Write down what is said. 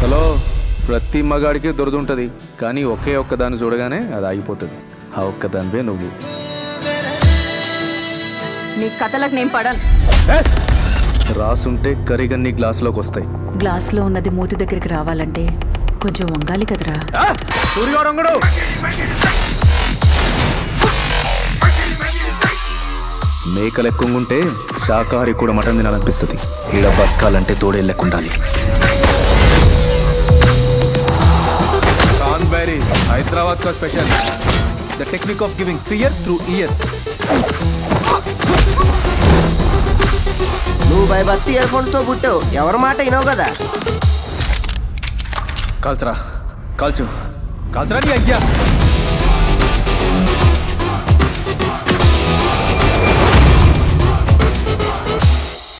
hello ప్రతి మగాడికి దొరుకుతుంటది కానీ ఒకే ఒక్క దాన్ని చూడగానే అది ఆగిపోతుంది ఆ ఒక్క దానివే నువ్వు నీ కథలకు నేను పడను రాసుంటే కరిగన్ని గ్లాసులోకి వస్తాయి గ్లాస్లో ఉన్నది మూతి దగ్గరికి రావాలంటే కొంచెం వంగాలి కదరా మేకలు ఎక్కుంగుంటే శాకాహారి కూడా మటన్ తినాలనిపిస్తుంది ఈడ బతకాలంటే తోడే లెక్కుండాలి హైదరాబాద్ కా special the technique of giving fear through ear నువ్వు భయభక్తి ఇయర్ ఫోన్స్ తో పుట్టావు ఎవరి మాట వినవు కదా కాల్చరా కాల్చు కాల్చరా నీ అయ్యా